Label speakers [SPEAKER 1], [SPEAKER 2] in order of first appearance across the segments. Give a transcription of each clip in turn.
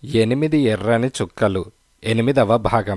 [SPEAKER 1] ఎనిమిది ఎర్రని చుక్కలు ఎనిమిదవ భాగం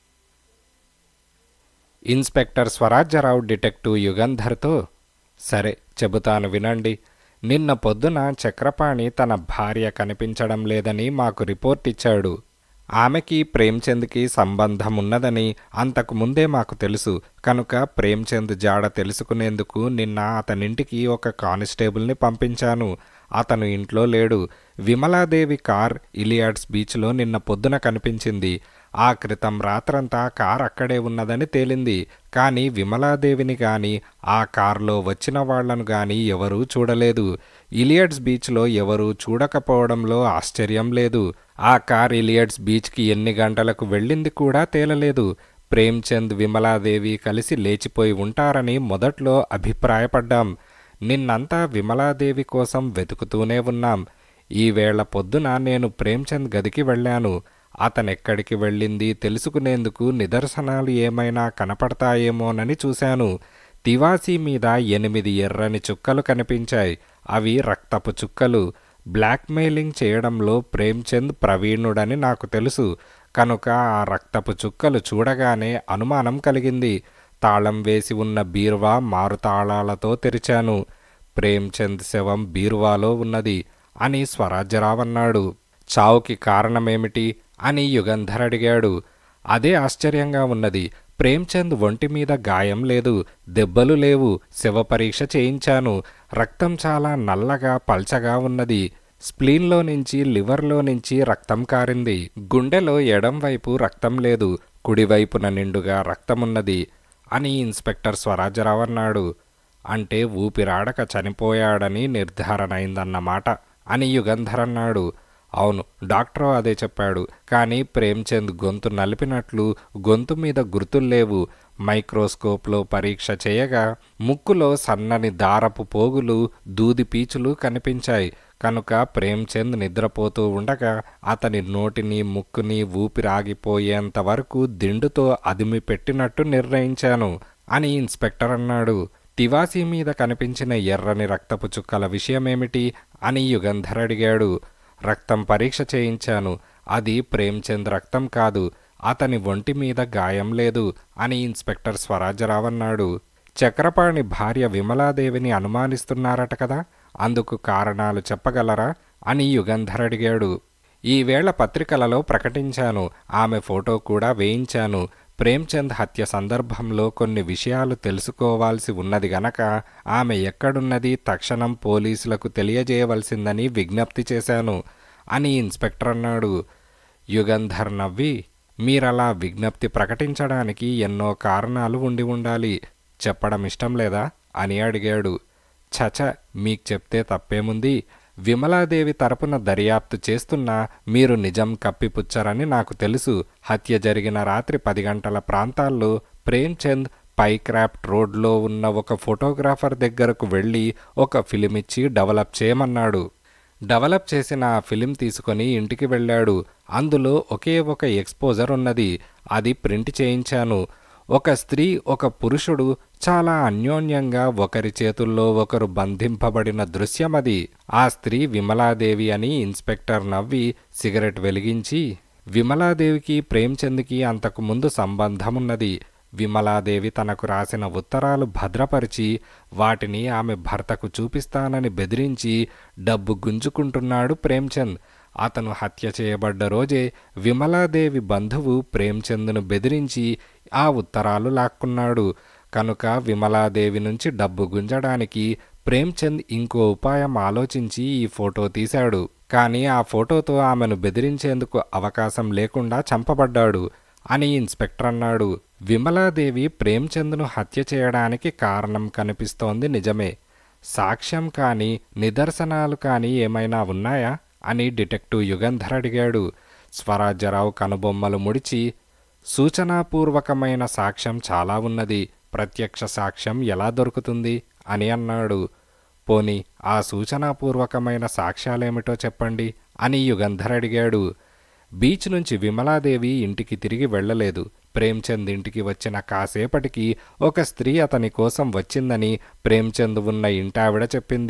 [SPEAKER 1] ఇన్స్పెక్టర్ స్వరాజ్యరావు డిటెక్టివ్ యుగంధర్తో సరే చెబుతాను వినండి నిన్న పొద్దున చక్రపాణి తన భార్య కనిపించడం లేదని మాకు రిపోర్ట్ ఇచ్చాడు ఆమెకి ప్రేమ్చంద్కి సంబంధం ఉన్నదని అంతకు ముందే మాకు తెలుసు కనుక ప్రేమ్చంద్ జాడ తెలుసుకునేందుకు నిన్న అతనింటికి ఒక కానిస్టేబుల్ని పంపించాను అతను ఇంట్లో లేడు విమలాదేవి కార్ ఇలియాడ్స్ బీచ్లో నిన్న పొద్దున కనిపించింది ఆ క్రితం రాత్రంతా కార్ అక్కడే ఉన్నదని తేలింది కానీ విమలాదేవిని గాని ఆ కారులో వచ్చిన వాళ్లను గాని ఎవరూ చూడలేదు ఇలియడ్స్ బీచ్లో ఎవరూ చూడకపోవడంలో ఆశ్చర్యం లేదు ఆ కార్ ఇలియడ్స్ బీచ్కి ఎన్ని గంటలకు వెళ్ళింది కూడా తేలలేదు ప్రేమ్చంద్ విమలాదేవి కలిసి లేచిపోయి ఉంటారని మొదట్లో అభిప్రాయపడ్డాం నిన్నంతా విమలాదేవి కోసం వెతుకుతూనే ఉన్నాం ఈవేళ పొద్దున నేను ప్రేమ్చంద్ గదికి వెళ్ళాను అతనెక్కడికి వెళ్ళింది తెలుసుకునేందుకు నిదర్శనాలు ఏమైనా కనపడతాయేమోనని చూశాను తివాసీ మీద ఎనిమిది ఎర్రని చుక్కలు కనిపించాయి అవి రక్తపు చుక్కలు బ్లాక్మెయిలింగ్ చేయడంలో ప్రేమ్చంద్ ప్రవీణుడని నాకు తెలుసు కనుక ఆ రక్తపు చుక్కలు చూడగానే అనుమానం కలిగింది తాళం వేసి ఉన్న బీరువా మారుతాళాలతో తెరిచాను ప్రేమ్చంద్ శవం బీరువాలో ఉన్నది అని స్వరాజ్యరావు అన్నాడు చావుకి కారణమేమిటి అని యుగంధర్ అడిగాడు అదే ఆశ్చర్యంగా ఉన్నది ప్రేమ్చంద్ ఒంటి మీద గాయం లేదు దెబ్బలు లేవు శవ పరీక్ష చేయించాను రక్తం చాలా నల్లగా పల్చగా ఉన్నది స్ప్లీన్లో నుంచి లివర్లో నుంచి రక్తం కారింది గుండెలో ఎడం వైపు రక్తం లేదు కుడివైపున నిండుగా రక్తమున్నది అని ఇన్స్పెక్టర్ స్వరాజ్యరావు అన్నాడు అంటే ఊపిరాడక చనిపోయాడని నిర్ధారణ అయిందన్నమాట అని యుగంధర్ అన్నాడు అవును డాక్టర్ అదే చెప్పాడు కానీ ప్రేమ్చంద్ గొంతు నలిపినట్లు గొంతు మీద గుర్తులు లేవు మైక్రోస్కోప్లో పరీక్ష చేయగా ముక్కులో సన్నని దారపు పోగులు దూది పీచులు కనిపించాయి కనుక ప్రేమ్చంద్ నిద్రపోతూ ఉండగా అతని నోటిని ముక్కుని ఊపిరాగిపోయేంత వరకు దిండుతో అదిమి పెట్టినట్టు నిర్ణయించాను అని ఇన్స్పెక్టర్ అన్నాడు తివాసీ మీద కనిపించిన ఎర్రని రక్తపు చుక్కల విషయమేమిటి అని యుగంధర్ అడిగాడు రక్తం పరీక్ష చేయించాను అది ప్రేమ్చంద్ రక్తం కాదు అతని ఒంటి మీద గాయం లేదు అని ఇన్స్పెక్టర్ స్వరాజ్యరావు అన్నాడు చక్రపాణి భార్య విమలాదేవిని అనుమానిస్తున్నారట కదా అందుకు కారణాలు చెప్పగలరా అని యుగంధర్ అడిగాడు ఈవేళ పత్రికలలో ప్రకటించాను ఆమె ఫోటో కూడా వేయించాను ప్రేమ్చంద్ హత్య సందర్భంలో కొన్ని విషయాలు తెలుసుకోవాల్సి ఉన్నది గనక ఆమె ఎక్కడున్నది తక్షణం పోలీసులకు తెలియజేయవలసిందని విజ్ఞప్తి చేశాను అని ఇన్స్పెక్టర్ అన్నాడు యుగంధర్ నవ్వి మీరలా విజ్ఞప్తి ప్రకటించడానికి ఎన్నో కారణాలు ఉండి ఉండాలి చెప్పడం ఇష్టం లేదా అని అడిగాడు చచ మీకు చెప్తే తప్పేముంది విమలాదేవి తరపున దర్యాప్తు చేస్తున్నా మీరు నిజం కప్పిపుచ్చరని నాకు తెలుసు హత్య జరిగిన రాత్రి పది గంటల ప్రాంతాల్లో ప్రేమ్చంద్ పైక్రాఫ్ట్ రోడ్లో ఉన్న ఒక ఫోటోగ్రాఫర్ దగ్గరకు వెళ్ళి ఒక ఫిలిం ఇచ్చి డెవలప్ చేయమన్నాడు డెవలప్ చేసిన ఆ ఫిలిం తీసుకొని ఇంటికి వెళ్ళాడు అందులో ఒకే ఒక ఎక్స్పోజర్ ఉన్నది అది ప్రింట్ చేయించాను ఒక స్త్రీ ఒక పురుషుడు చాలా అన్యోన్యంగా ఒకరి చేతుల్లో ఒకరు బంధింపబడిన దృశ్యం అది ఆ స్త్రీ విమలాదేవి అని ఇన్స్పెక్టర్ నవ్వి సిగరెట్ వెలిగించి విమలాదేవికి ప్రేమ్చంద్కి అంతకుముందు సంబంధమున్నది విమలాదేవి తనకు రాసిన ఉత్తరాలు భద్రపరిచి వాటిని ఆమె భర్తకు చూపిస్తానని బెదిరించి డబ్బు గుంజుకుంటున్నాడు ప్రేమ్చంద్ అతను హత్య చేయబడ్డ రోజే విమలాదేవి బంధువు ప్రేమ్చంద్ను బెదిరించి ఆ ఉత్తరాలు లాక్కున్నాడు కనుక విమలాదేవి నుంచి డబ్బు గుంజడానికి ప్రేమ్చంద్ ఇంకో ఉపాయం ఆలోచించి ఈ ఫోటో తీశాడు కానీ ఆ ఫోటోతో ఆమెను బెదిరించేందుకు అవకాశం లేకుండా చంపబడ్డాడు అని ఇన్స్పెక్టర్ అన్నాడు విమలాదేవి ప్రేమ్చంద్ను హత్య చేయడానికి కారణం కనిపిస్తోంది నిజమే సాక్ష్యం కానీ నిదర్శనాలు కానీ ఏమైనా ఉన్నాయా అని డిటెక్టివ్ యుగంధర్ అడిగాడు స్వరాజ్యరావు కనుబొమ్మలు ముడిచి సూచనాపూర్వకమైన సాక్ష్యం చాలా ఉన్నది ప్రత్యక్ష సాక్ష్యం ఎలా దొరుకుతుంది అని అన్నాడు పోని ఆ సూచనాపూర్వకమైన సాక్ష్యాలేమిటో చెప్పండి అని యుగంధర్ అడిగాడు బీచ్ నుంచి విమలాదేవి ఇంటికి తిరిగి వెళ్ళలేదు ప్రేమ్చంద్ ఇంటికి వచ్చిన కాసేపటికి ఒక స్త్రీ అతని కోసం వచ్చిందని ప్రేమ్చంద్ ఉన్న ఇంటావిడ చెప్పింది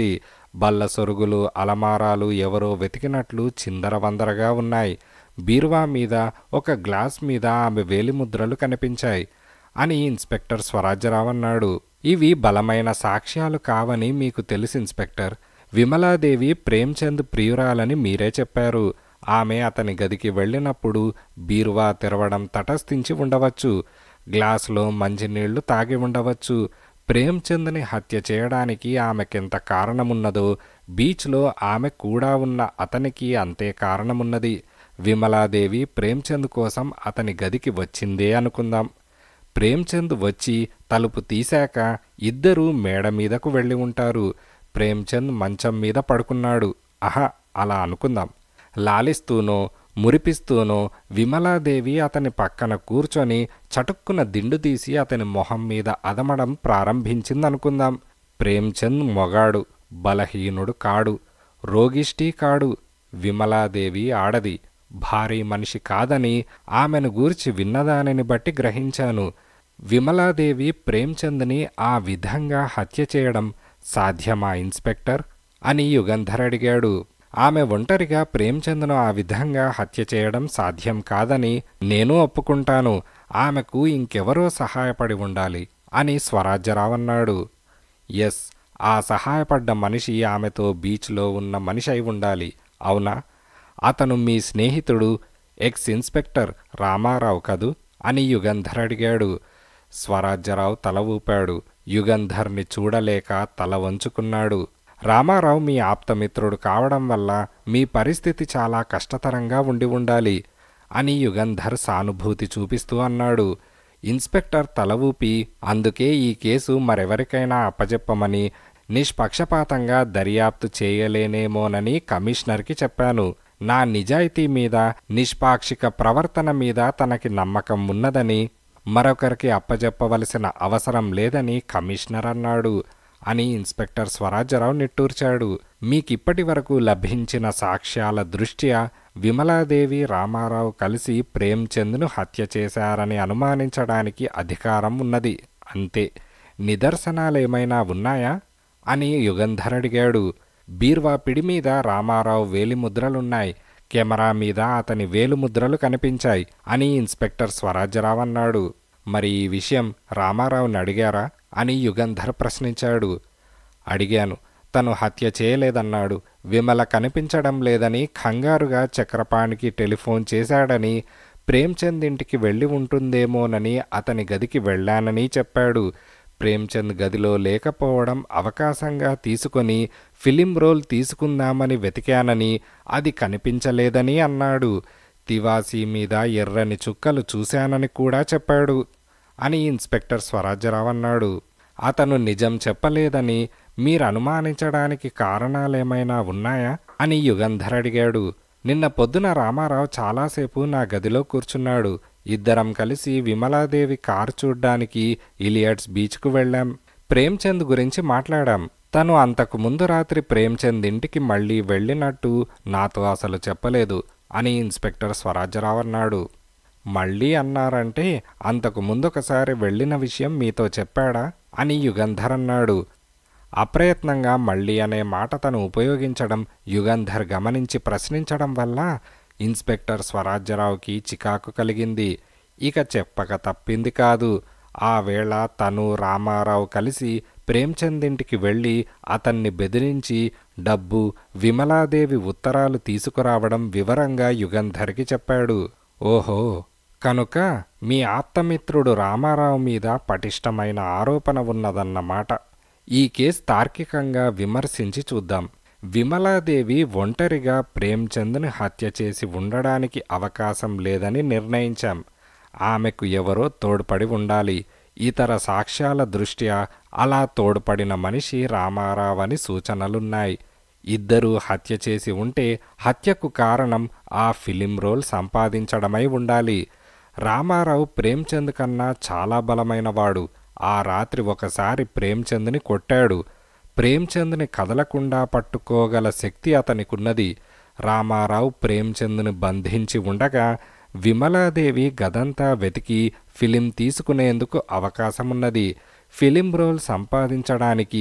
[SPEAKER 1] బల్ల సొరుగులు అలమారాలు ఎవరో వెతికినట్లు చిందరవందరగా ఉన్నాయి బీరువా మీద ఒక గ్లాస్ మీద ఆమె వేలిముద్రలు కనిపించాయి అని ఇన్స్పెక్టర్ స్వరాజ్యరావు అన్నాడు ఇవి బలమైన సాక్ష్యాలు కావని మీకు తెలుసు ఇన్స్పెక్టర్ విమలాదేవి ప్రేమ్చంద్ ప్రియురాలని మీరే చెప్పారు ఆమె అతని గదికి వెళ్ళినప్పుడు బీరువా తెరవడం తటస్థించి ఉండవచ్చు గ్లాసులో మంచినీళ్లు తాగి ఉండవచ్చు ప్రేమ్చంద్ని హత్య చేయడానికి ఆమెకెంత కారణమున్నదో బీచ్లో ఆమె కూడా ఉన్న అతనికి అంతే కారణమున్నది విమలాదేవి ప్రేమ్చంద్ కోసం అతని గదికి వచ్చిందే అనుకుందాం ప్రేమ్చంద్ వచ్చి తలుపు తీశాక ఇద్దరూ మేడ మీదకు వెళ్ళి ఉంటారు ప్రేమ్చంద్ మంచం మీద పడుకున్నాడు అహా అలా అనుకుందాం లాలిస్తూనో మురిపిస్తూనో విమలాదేవి అతని పక్కన కూర్చొని చటుక్కున దిండు తీసి అతని మొహం మీద అదమడం ప్రారంభించిందనుకుందాం ప్రేమ్చంద్ మొగాడు బలహీనుడు కాడు రోగిష్టి కాడు విమలాదేవి ఆడది భారీ మనిషి కాదని ఆమెను గూర్చి విన్నదానిని బట్టి గ్రహించాను విమలాదేవి ప్రేమ్చంద్ని ఆ విధంగా హత్య చేయడం సాధ్యమా ఇన్స్పెక్టర్ అని యుగంధర్ అడిగాడు ఆమె ఒంటరిగా ప్రేమ్చంద్ను ఆ విధంగా హత్య చేయడం సాధ్యం కాదని నేను ఒప్పుకుంటాను ఆమెకు ఇంకెవరో సహాయపడి ఉండాలి అని స్వరాజ్యరావు అన్నాడు ఎస్ ఆ సహాయపడ్డ మనిషి ఆమెతో బీచ్లో ఉన్న మనిషి అయి ఉండాలి అవునా అతను మీ స్నేహితుడు ఎక్స్ ఇన్స్పెక్టర్ రామారావు కదూ అని యుగంధర్ అడిగాడు స్వరాజ్యరావు తల ఊపాడు యుగంధర్ని చూడలేక తల వంచుకున్నాడు రామారావు మీ ఆప్తమిత్రుడు కావడం వల్ల మీ పరిస్థితి చాలా కష్టతరంగా ఉండి ఉండాలి అని యుగంధర్ సానుభూతి చూపిస్తూ అన్నాడు ఇన్స్పెక్టర్ తల ఊపి అందుకే ఈ కేసు మరెవరికైనా అప్పజెప్పమని నిష్పక్షపాతంగా దర్యాప్తు చేయలేనేమోనని కమిషనర్కి చెప్పాను నా నిజాయితీ మీద నిష్పాక్షిక ప్రవర్తన మీద తనకి నమ్మకం ఉన్నదని మరొకరికి అప్పజెప్పవలసిన అవసరం లేదని కమిషనర్ అన్నాడు అని ఇన్స్పెక్టర్ స్వరాజ్యరావు నిట్టూర్చాడు మీకిప్పటి వరకు లభించిన సాక్ష్యాల దృష్ట్యా విమలాదేవి రామారావు కలిసి ప్రేమ్చంద్ను హత్య చేశారని అనుమానించడానికి అధికారం ఉన్నది అంతే నిదర్శనాలేమైనా ఉన్నాయా అని యుగంధర్ అడిగాడు బీర్వా పిడి మీద రామారావు వేలిముద్రలున్నాయి కెమెరా మీద అతని వేలుముద్రలు కనిపించాయి అని ఇన్స్పెక్టర్ స్వరాజ్యరావు అన్నాడు మరి ఈ విషయం రామారావుని అడిగారా అని యుగంధర్ ప్రశ్నించాడు అడిగాను తను హత్య చేయలేదన్నాడు విమల కనిపించడం లేదని కంగారుగా చక్రపాణికి టెలిఫోన్ చేశాడని ప్రేమ్చంద్ ఇంటికి వెళ్ళి ఉంటుందేమోనని అతని గదికి వెళ్ళానని చెప్పాడు ప్రేమ్చంద్ గదిలో లేకపోవడం అవకాశంగా తీసుకొని ఫిలిం రోల్ తీసుకుందామని వెతికానని అది కనిపించలేదని అన్నాడు తివాసీ మీద ఎర్రని చుక్కలు చూశానని కూడా చెప్పాడు అని ఇన్స్పెక్టర్ స్వరాజ్యరావు అన్నాడు అతను నిజం చెప్పలేదని మీరు అనుమానించడానికి కారణాలేమైనా ఉన్నాయా అని యుగంధర్ అడిగాడు నిన్న పొద్దున రామారావు చాలాసేపు నా గదిలో కూర్చున్నాడు ఇద్దరం కలిసి విమలాదేవి కారు చూడ్డానికి ఇలియట్స్ బీచ్కు వెళ్ళాం ప్రేమ్చంద్ గురించి మాట్లాడాం తను అంతకు ముందు రాత్రి ప్రేమ్చంద్ ఇంటికి మళ్ళీ వెళ్ళినట్టు నాతో అసలు చెప్పలేదు అని ఇన్స్పెక్టర్ స్వరాజ్యరావు అన్నాడు మళ్ళీ అన్నారంటే అంతకు ముందొకసారి వెళ్ళిన విషయం మీతో చెప్పాడా అని యుగంధర్ అన్నాడు అప్రయత్నంగా మళ్ళీ అనే మాట తను ఉపయోగించడం యుగంధర్ గమనించి ప్రశ్నించడం వల్ల ఇన్స్పెక్టర్ స్వరాజ్యరావుకి చికాకు కలిగింది ఇక చెప్పక తప్పింది కాదు ఆ వేళ తను రామారావు కలిసి ప్రేమ్చంద్ ఇంటికి వెళ్ళి అతన్ని బెదిరించి డబ్బు విమలాదేవి ఉత్తరాలు తీసుకురావడం వివరంగా యుగంధర్కి చెప్పాడు ఓహో కనుక మీ ఆప్తమిత్రుడు రామారావు మీద పటిష్టమైన ఆరోపణ ఉన్నదన్నమాట ఈ కేసు తార్కికంగా విమర్శించి చూద్దాం విమలాదేవి ఒంటరిగా ప్రేమ్చంద్ని హత్య చేసి ఉండడానికి అవకాశం లేదని నిర్ణయించాం ఆమెకు ఎవరో తోడ్పడి ఉండాలి ఇతర సాక్ష్యాల దృష్ట్యా అలా తోడ్పడిన మనిషి రామారావు అని సూచనలున్నాయి ఇద్దరూ హత్య చేసి ఉంటే హత్యకు కారణం ఆ ఫిలిం రోల్ సంపాదించడమై ఉండాలి రామారావు ప్రేమ్చంద్ కన్నా చాలా బలమైనవాడు ఆ రాత్రి ఒకసారి ప్రేమ్చంద్ని కొట్టాడు ప్రేమ్చంద్ని కదలకుండా పట్టుకోగల శక్తి అతనికున్నది రామారావు ప్రేమ్చంద్ని బంధించి ఉండగా విమలాదేవి గదంతా వెతికి ఫిలిం తీసుకునేందుకు అవకాశమున్నది ఫిలిం రోల్ సంపాదించడానికి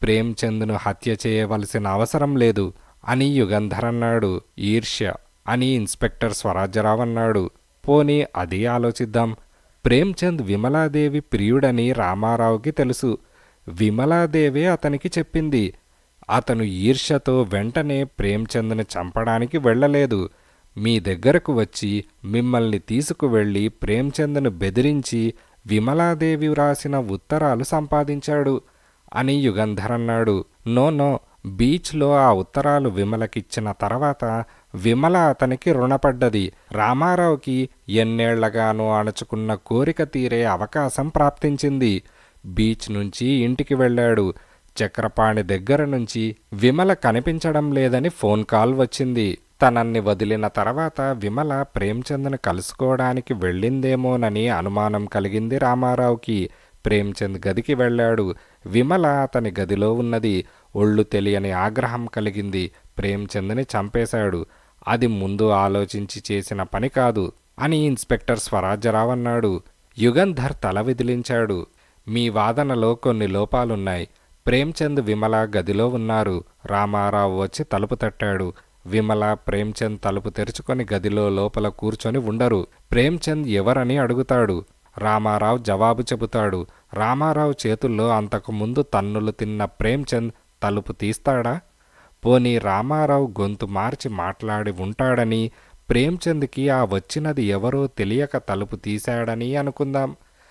[SPEAKER 1] ప్రేమ్చంద్ను హత్య చేయవలసిన అవసరం లేదు అని యుగంధర్ అన్నాడు ఈర్ష్య అని ఇన్స్పెక్టర్ స్వరాజ్యరావు అన్నాడు పోనీ అది ఆలోచిద్దాం ప్రేమ్చంద్ విమలాదేవి ప్రియుడని రామారావుకి తెలుసు విమలాదేవే అతనికి చెప్పింది అతను ఈర్ష్యతో వెంటనే ప్రేమ్చంద్ని చంపడానికి వెళ్ళలేదు మీ దగ్గరకు వచ్చి మిమ్మల్ని తీసుకువెళ్ళి ప్రేమ్చంద్ను బెదిరించి విమలాదేవి వ్రాసిన ఉత్తరాలు సంపాదించాడు అని యుగంధర్ అన్నాడు నో నో బీచ్లో ఆ ఉత్తరాలు విమలకిచ్చిన తర్వాత విమల అతనికి రుణపడ్డది రామారావుకి ఎన్నేళ్లగానో అణచుకున్న కోరిక తీరే అవకాశం ప్రాప్తించింది బీచ్ నుంచి ఇంటికి వెళ్ళాడు చక్రపాణి దగ్గర నుంచి విమల కనిపించడం లేదని ఫోన్ కాల్ వచ్చింది తనన్ని వదిలిన తర్వాత విమల ప్రేమ్చంద్ను కలుసుకోవడానికి వెళ్ళిందేమోనని అనుమానం కలిగింది రామారావుకి ప్రేమ్చంద్ గదికి వెళ్ళాడు విమల అతని గదిలో ఉన్నది ఒళ్ళు తెలియని ఆగ్రహం కలిగింది ప్రేమ్చంద్ని చంపేశాడు అది ముందు ఆలోచించి చేసిన పని కాదు అని ఇన్స్పెక్టర్ స్వరాజ్యరావు అన్నాడు యుగంధర్ తల విదిలించాడు మీ వాదనలో కొన్ని లోపాలున్నాయి ప్రేమ్చంద్ విమల గదిలో ఉన్నారు రామారావు వచ్చి తలుపు తట్టాడు విమల ప్రేమ్చంద్ తలుపు తెరుచుకొని గదిలో లోపల కూర్చొని ఉండరు ప్రేమ్చంద్ ఎవరని అడుగుతాడు రామారావు జవాబు చెబుతాడు రామారావు చేతుల్లో అంతకుముందు తన్నులు తిన్న ప్రేమ్చంద్ తలుపు తీస్తాడా పోనీ రామారావు గొంతు మార్చి మాట్లాడి ఉంటాడని ప్రేమ్చంద్కి ఆ వచ్చినది ఎవరో తెలియక తలుపు తీశాడని అనుకుందాం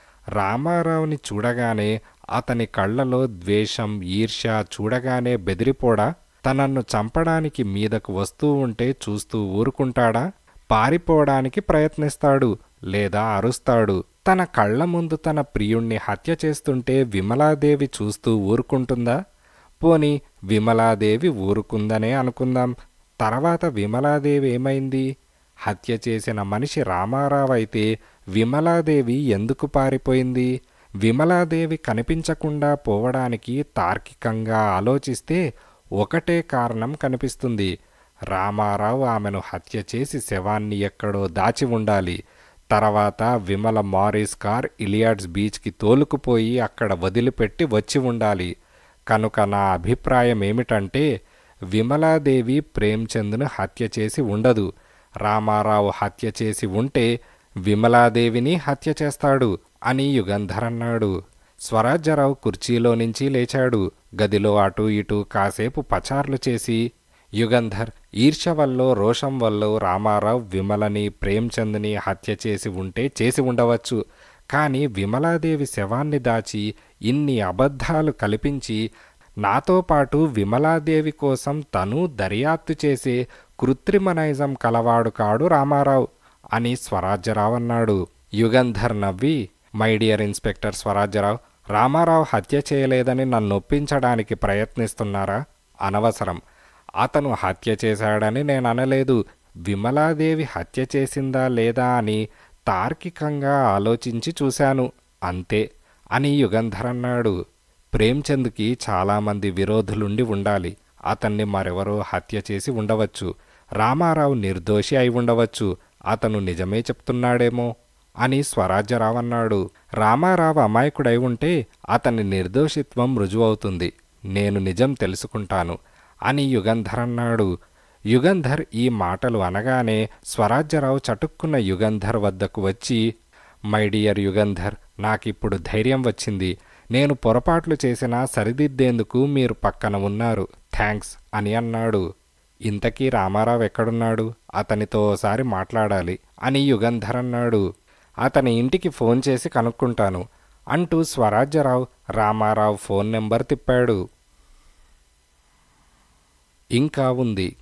[SPEAKER 1] రామారావుని చూడగానే అతని కళ్ళలో ద్వేషం ఈర్ష్య చూడగానే బెదిరిపోడా తనన్ను చంపడానికి మీదకు వస్తూ ఉంటే చూస్తూ ఊరుకుంటాడా పారిపోవడానికి ప్రయత్నిస్తాడు లేదా అరుస్తాడు తన కళ్ళ ముందు తన ప్రియుణ్ణి హత్య చేస్తుంటే విమలాదేవి చూస్తూ ఊరుకుంటుందా పోని విమలాదేవి ఊరుకుందనే అనుకుందాం తర్వాత విమలాదేవి ఏమైంది హత్య చేసిన మనిషి రామారావు అయితే విమలాదేవి ఎందుకు పారిపోయింది విమలాదేవి కనిపించకుండా పోవడానికి తార్కికంగా ఆలోచిస్తే ఒకటే కారణం కనిపిస్తుంది రామారావు ఆమెను హత్య చేసి శవాన్ని ఎక్కడో దాచి ఉండాలి తర్వాత విమల మారిస్ కార్ ఇలియాడ్స్ బీచ్కి తోలుకుపోయి అక్కడ వదిలిపెట్టి వచ్చి ఉండాలి కనుక నా అభిప్రాయం ఏమిటంటే విమలాదేవి ప్రేమ్చంద్ను హత్య చేసి ఉండదు రామారావు హత్య చేసి ఉంటే విమలాదేవిని హత్య చేస్తాడు అని యుగంధర్ అన్నాడు స్వరాజ్యరావు కుర్చీలో నుంచి లేచాడు గదిలో అటూ ఇటూ కాసేపు పచార్లు చేసి యుగంధర్ ఈర్ష్య వల్ల రోషం వల్ల రామారావు విమలని ప్రేమ్చంద్ని హత్య చేసి ఉంటే చేసి ఉండవచ్చు కానీ విమలాదేవి శవాన్ని దాచి ఇన్ని అబద్ధాలు కల్పించి నాతో పాటు విమలాదేవి కోసం తను దర్యాప్తు చేసే కృత్రిమ నైజం కలవాడు కాడు రామారావు అని స్వరాజ్యరావు అన్నాడు యుగంధర్ నవ్వి my dear inspector Swarajyarao Ramarao హత్య చేయలేదని నన్ను ఒప్పించడానికి ప్రయత్నిస్తున్నారా అనవసరం అతను హత్య చేశాడని నేను అనలేదు విమలాదేవి హత్య చేసిందా లేదా అని తార్కికంగా ఆలోచించి చూశాను అంతే అని యుగంధర్ అన్నాడు ప్రేమ్చంద్కి చాలామంది విరోధులుండి ఉండాలి అతన్ని మరెవరో హత్య చేసి ఉండవచ్చు రామారావు నిర్దోషి అయి ఉండవచ్చు అతను నిజమే చెప్తున్నాడేమో అని స్వరాజ్యరావు అన్నాడు రామారావు అమాయకుడై ఉంటే అతని నిర్దోషిత్వం రుజువవుతుంది నేను నిజం తెలుసుకుంటాను అని యుగంధర్ అన్నాడు యుగంధర్ ఈ మాటలు అనగానే స్వరాజ్యరావు చటుక్కున్న యుగంధర్ వద్దకు వచ్చి మై డియర్ యుగంధర్ నాకిప్పుడు ధైర్యం వచ్చింది నేను పొరపాట్లు చేసినా సరిదిద్దేందుకు మీరు పక్కన ఉన్నారు థ్యాంక్స్ అని అన్నాడు ఇంతకీ రామారావు ఎక్కడున్నాడు అతనితో ఓసారి మాట్లాడాలి అని యుగంధర్ అన్నాడు అతని ఇంటికి ఫోన్ చేసి కనుక్కుంటాను అంటూ స్వరాజ్యరావు రామారావు ఫోన్ నెంబర్ తిప్పాడు ఇంకా ఉంది